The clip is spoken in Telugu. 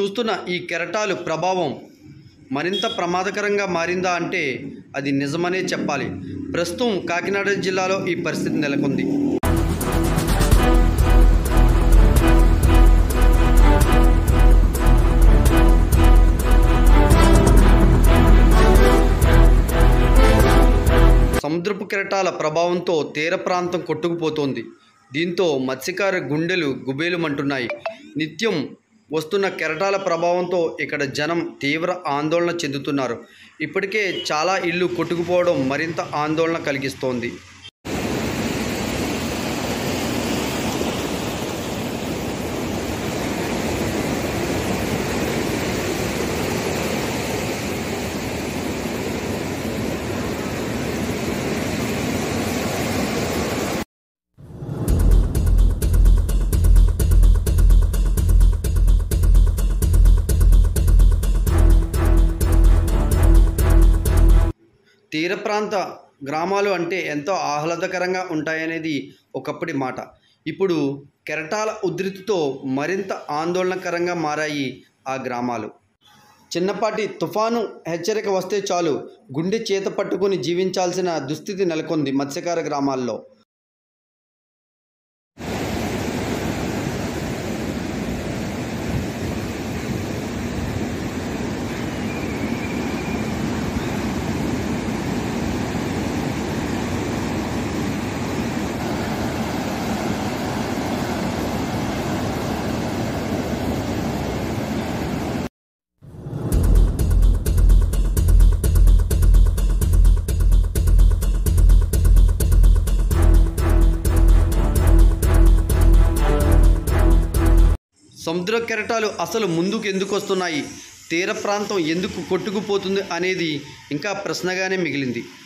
చూస్తున్న ఈ కెరటాలు ప్రభావం మరింత ప్రమాదకరంగా మారిందా అంటే అది నిజమనే చెప్పాలి ప్రస్తుతం కాకినాడ జిల్లాలో ఈ పరిస్థితి నెలకొంది సముద్రపు కెరటాల ప్రభావంతో తీర ప్రాంతం కొట్టుకుపోతోంది దీంతో మత్స్యకార గుండెలు గుబేలుమంటున్నాయి నిత్యం వస్తున్న కెరటాల ప్రభావంతో ఇక్కడ జనం తీవ్ర ఆందోళన చెందుతున్నారు ఇప్పటికే చాలా ఇళ్ళు కొట్టుకుపోవడం మరింత ఆందోళన కలిగిస్తోంది తీర ప్రాంత గ్రామాలు అంటే ఎంతో ఆహ్లాదకరంగా ఉంటాయనేది ఒకప్పటి మాట ఇప్పుడు కెరటాల ఉధృతితో మరింత ఆందోళనకరంగా మారాయి ఆ గ్రామాలు చిన్నపాటి తుఫాను హెచ్చరిక వస్తే చాలు గుండె చేత పట్టుకుని జీవించాల్సిన దుస్థితి నెలకొంది మత్స్యకార గ్రామాల్లో సముద్ర కెరటాలు అసలు ముందుకు ఎందుకు వస్తున్నాయి తీర ప్రాంతం ఎందుకు కొట్టుకుపోతుంది అనేది ఇంకా ప్రశ్నగానే మిగిలింది